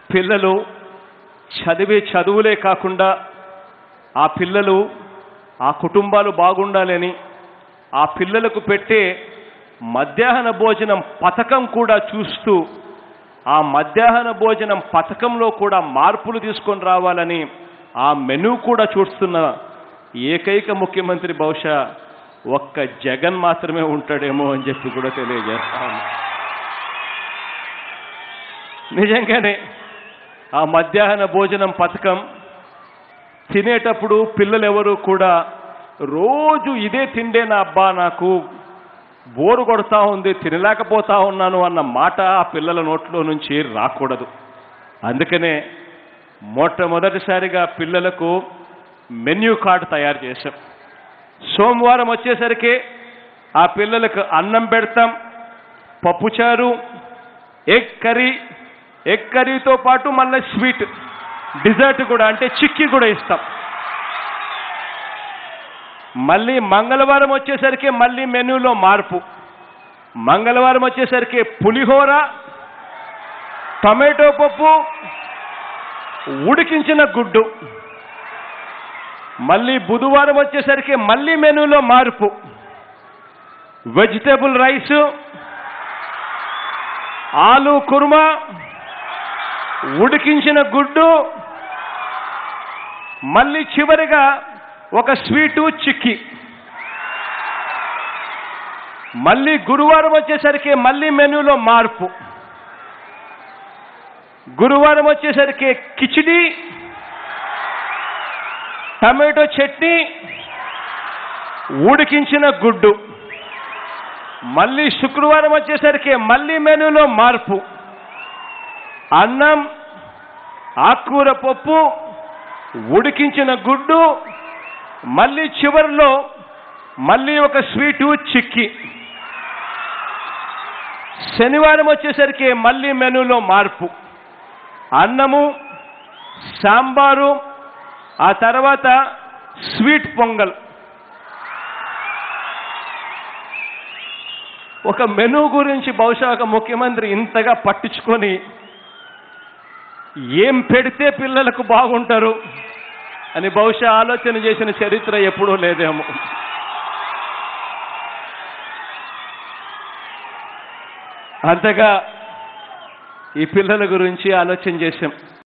పిల్లలు చదివే చదువులే కాకుండా ఆ పిల్లలు ఆ కుటుంబాలు బాగుండాలని ఆ పిల్లలకు పెట్టే మధ్యాహ్న భోజనం పథకం కూడా చూస్తూ ఆ మధ్యాహ్న భోజనం పథకంలో కూడా మార్పులు తీసుకొని రావాలని ఆ మెనూ కూడా చూస్తున్న ఏకైక ముఖ్యమంత్రి బహుశా ఒక్క జగన్ మాత్రమే ఉంటాడేమో అని చెప్పి కూడా తెలియజేస్తా ఉన్నా. నిజంగానే ఆ మధ్యాహ్న భోజనం పథకం తినేటప్పుడు పిల్లలు ఎవరు కూడా రోజు ఇదే తిండే నా అబ్బా నాకు బోరు కొడతా ఉంది తినలేకపోతా ఉన్నాను అన్న మాట ఆ పిల్లల నోట్లో నుంచి రాకూడదు అందుకనే మొట్టమొదటిసారిగా పిల్లలకు మెన్యూ కార్డు తయారు చేశాం సోమవారం వచ్చేసరికి ఆ పిల్లలకు అన్నం పెడతాం పప్పుచారు ఎగ్ కర్రీ ఎగ్ కర్రీతో పాటు మళ్ళీ స్వీట్ డిజర్ట్ కూడా అంటే చిక్కీ కూడా ఇస్తాం మళ్ళీ మంగళవారం వచ్చేసరికి మళ్ళీ మెనూలో మార్పు మంగళవారం వచ్చేసరికి పులిహోర టొమాటో పప్పు ఉడికించిన గుడ్డు మళ్ళీ బుధవారం వచ్చేసరికి మళ్ళీ మెనూలో మార్పు వెజిటేబుల్ రైస్ ఆలు కుర్మా ఉడికించిన గుడ్డు మళ్ళీ చివరిగా ఒక స్వీటు చిక్కి మళ్ళీ గురువారం వచ్చేసరికి మళ్ళీ మెనూలో మార్పు గురువారం వచ్చేసరికి కిచిడి టమాటో చట్నీ ఉడికించిన గుడ్డు మళ్ళీ శుక్రవారం వచ్చేసరికి మళ్ళీ మెనూలో మార్పు అన్నం ఆకుకూర పప్పు ఉడికించిన గుడ్డు మళ్ళీ చివరిలో మళ్ళీ ఒక స్వీటు చిక్కి శనివారం వచ్చేసరికి మళ్ళీ మెనూలో మార్పు అన్నము సాంబారు ఆ తర్వాత స్వీట్ పొంగల్ ఒక మెనూ గురించి బహుశా ఒక ముఖ్యమంత్రి ఇంతగా పట్టించుకొని ఏం పెడితే పిల్లలకు బాగుంటారు అని బహుశా ఆలోచన చేసిన చరిత్ర ఎప్పుడూ లేదేమో అంతగా ఈ పిల్లల గురించి ఆలోచన చేశాం